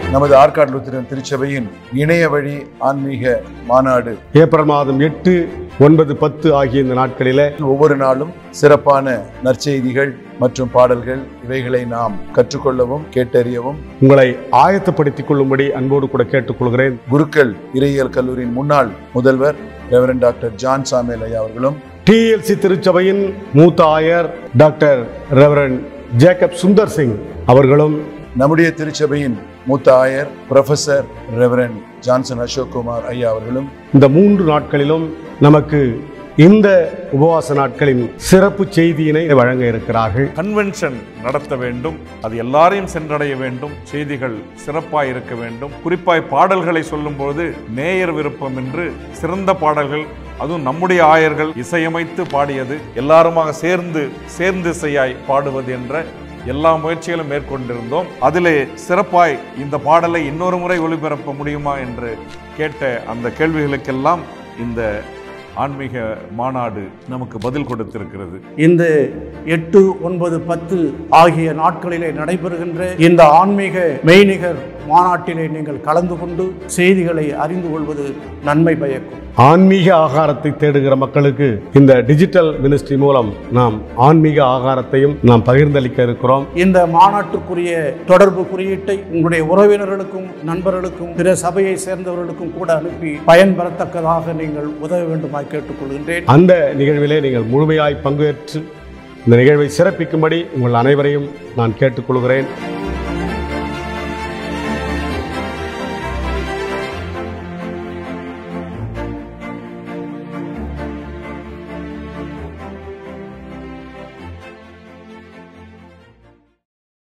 நமது ஆற்காடு லுத்திரன் திருச்சபையின் இணைய வழி ஆன்மீக மாநாடு ஏப்ரல் மாதம் எட்டு ஒன்பது பத்து ஆகிய இந்த நாட்களிலே ஒவ்வொரு நாளும் சிறப்பான நற்செய்திகள் மற்றும் பாடல்கள் இவைகளை நாம் கற்றுக்கொள்ளவும் கேட்டறியவும் உங்களை ஆயத்தப்படுத்திக் கொள்ளும்படி அன்போடு கூட கேட்டுக்கொள்கிறேன் குருக்கள் இறையியல் கல்லூரியின் முன்னாள் முதல்வர் ரெவரன் டாக்டர் ஜான் சாமேல் ஐயா அவர்களும் டிஎல்சி திருச்சபையின் மூத்த ஆயர் doctor reverend Jacob Sundar Singh அவர்களும் நம்முடைய திருச்சபையின் மூத்த ஆயர் professor reverend Johnson Ashok Kumar ஐயா அவர்களும் இந்த மூன்று நாட்களிலும் நமக்கு இந்த உபவாச நாட்களின் சிறப்பு செய்தியினை வழங்க இருக்கிறார்கள் கன்வென்ஷன் நடத்த வேண்டும் அது எல்லாரையும் சென்றடைய வேண்டும் செய்திகள் சிறப்பாய் இருக்க வேண்டும் குறிப்பாய் பாடல்களை சொல்லும்போது நேயர் விருப்பம் என்று சிறந்த பாடல்கள் அதுவும் நம்முடைய ஆயர்கள் இசையமைத்து பாடியது எல்லாருமாக சேர்ந்து சேர்ந்து இசையாய் பாடுவது என்ற எல்லா முயற்சிகளும் மேற்கொண்டிருந்தோம் அதிலே சிறப்பாய் இந்த பாடலை இன்னொரு முறை ஒளிபரப்ப முடியுமா என்று கேட்ட அந்த கேள்விகளுக்கெல்லாம் இந்த ஆன்மீக மாநாடு நமக்கு பதில் கொடுத்திருக்கிறது இந்த எட்டு ஒன்பது பத்து ஆகிய நாட்களிலே நடைபெறுகின்ற இந்த ஆன்மீக மெய்நிகர் மாநாட்டிலே நீங்கள் கலந்து கொண்டு செய்திகளை அறிந்து கொள்வது நன்மை பயக்கும் ஆன்மீக ஆகாரத்தை தேடுகிற மக்களுக்கு இந்த டிஜிட்டல் மினிஸ்ட்ரி மூலம் நாம் ஆன்மீக ஆகாரத்தையும் நாம் பகிர்ந்தளிக்க இருக்கிறோம் இந்த மாநாட்டுக்குரிய தொடர்பு குறியீட்டை உங்களுடைய உறவினர்களுக்கும் நண்பர்களுக்கும் பிற சபையை சேர்ந்தவர்களுக்கும் கூட அனுப்பி பயன்பெறத்தக்கதாக நீங்கள் உதவ வேண்டுமாய் கேட்டுக்கொள்கின்றேன் அந்த நிகழ்விலே நீங்கள் முழுமையாய் பங்கேற்று இந்த நிகழ்வை சிறப்பிக்கும்படி உங்கள் அனைவரையும் நான் கேட்டுக்கொள்கிறேன்